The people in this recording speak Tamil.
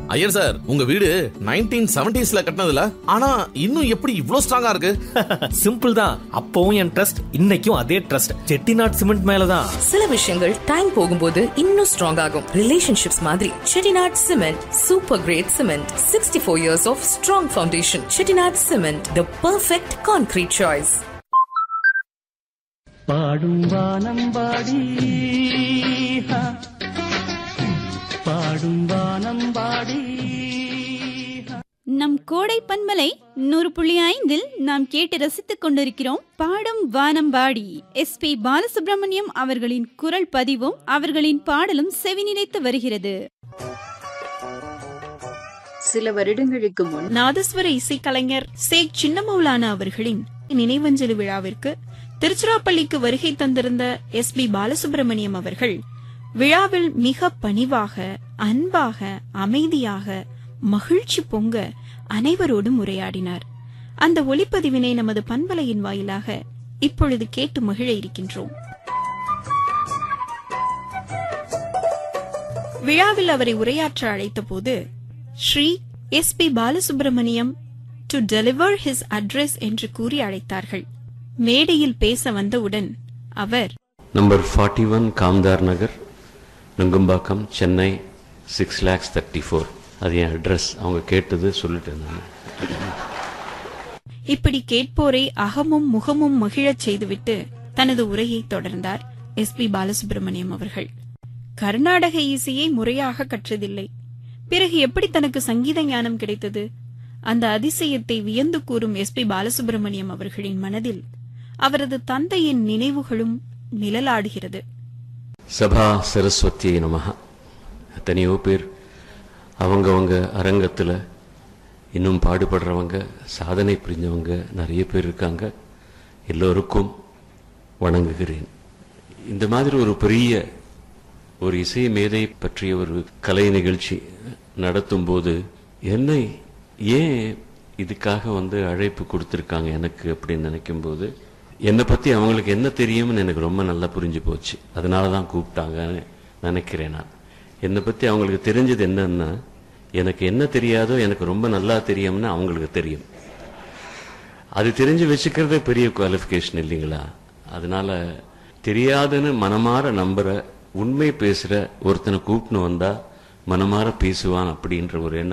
ஐயர் சார் உங்க வீடு நைன்டீன் செவன்டிஸ்ல கட்டினதுல ஆனா இன்னும் எப்படி இவ்ளோ ஸ்ட்ராங்கா இருக்கு சிம்பிள் தான் அப்பவும் என் ட்ரஸ்ட் இன்னைக்கும் அதே ட்ரஸ்ட் செட்டிநாட் சிமெண்ட் மேலதான் சில விஷயங்கள் டைம் போகும்போது இன்னும் ஸ்ட்ராங் ஆகும் ரிலேஷன்ஷிப்ஸ் மாதிரி Chettinad cement super great cement sixty four years of strong foundation Chettinad cement the perfect concrete choice பாடும் வானம்பாடி ஹா. பாடும் வானம்பாடி நம் கோடை பன்மலை நூறு புள்ளி ஐந்தில் நாம் கேட்டு ரசித்துக் கொண்டிருக்கிறோம் பாடும் வானம்பாடி எஸ் பி பாலசுப்ரமணியம் அவர்களின் குரல் பதிவும் அவர்களின் பாடலும் செவிநினைத்து வருகிறது சில வருடங்களுக்கு முன் நாதஸ்வர இசைக்கலைஞர் சே சின்னமௌலானா அவர்களின் நினைவஞ்சலி விழாவிற்கு திருச்சிராப்பள்ளிக்கு வருகை தந்திருந்த எஸ் பி பாலசுப்ரமணியம் அவர்கள் விழாவில் மிக பணிவாக அன்பாக அமைதியாக மகிழ்ச்சி பொங்க அனைவரோடும் உரையாடினார் அந்த ஒளிப்பதிவினை நமது பண்பலையின் வாயிலாக இப்பொழுது கேட்டு மகிழ இருக்கின்றோம் விழாவில் அவரை உரையாற்ற அழைத்தபோது Sri S P Balasubramaniam to deliver his address என்று கூறி அழைத்தார்கள் மேடையில் பேச வந்தவுடன் அவர் number forty one Kamdar Nagar Nungambakkam Chennai six lakhs thirty four அது என் அட்ரஸ் அவங்க கேட்டது சொல்லிட்டேன் நான் இப்படி கேட்போரை அகமும் முகமும் மகிழச் செய்துவிட்டு தனது உரையை தொடர்ந்தார் எஸ் பி பாலசுப்ரமணியம் அவர்கள் கர்நாடக இசையை முறையாக கற்றதில்லை பிறகு எப்படி தனக்கு சங்கீத ஞானம் கிடைத்தது அந்த அதிசயத்தை வியந்து கூறும் எஸ் பி பாலசுப்ரமணியம் அவர்களின் மனதில் அவரது தந்தையின் நினைவுகளும் நிழலாடுகிறது சபா சரஸ்வதியை நமஹ எத்தனையோ பேர் அவங்கவங்க அரங்கத்தில் இன்னும் பாடுபடுறவங்க சாதனை புரிஞ்சவங்க நிறைய பேர் இருக்காங்க எல்லோருக்கும் வணங்குகிறேன் இந்த மாதிரி ஒரு பெரிய ஒரு இசை மேதை பற்றிய ஒரு கலை நிகழ்ச்சி நடத்தும் போது என்னை ஏன் இதுக்காக வந்து அழைப்பு கொடுத்துருக்காங்க எனக்கு அப்படின்னு நினைக்கும்போது என்னை பற்றி அவங்களுக்கு என்ன தெரியும்னு எனக்கு ரொம்ப நல்லா புரிஞ்சு போச்சு அதனால தான் கூப்பிட்டாங்கன்னு நினைக்கிறேன் நான் என்னை பற்றி அவங்களுக்கு தெரிஞ்சது என்னன்னா எனக்கு என்ன தெரியாதோ எனக்கு ரொம்ப நல்லா தெரியும்னு அவங்களுக்கு தெரியும் அது தெரிஞ்சு வச்சுக்கிறதே பெரிய குவாலிஃபிகேஷன் இல்லைங்களா அதனால தெரியாதுன்னு மனமாற நம்புற உண்மை பேசுற ஒருத்தனை கூப்பிட்டு வந்தா மனமாற பேசுவான் அப்படின்ற ஒரு எண்ணம்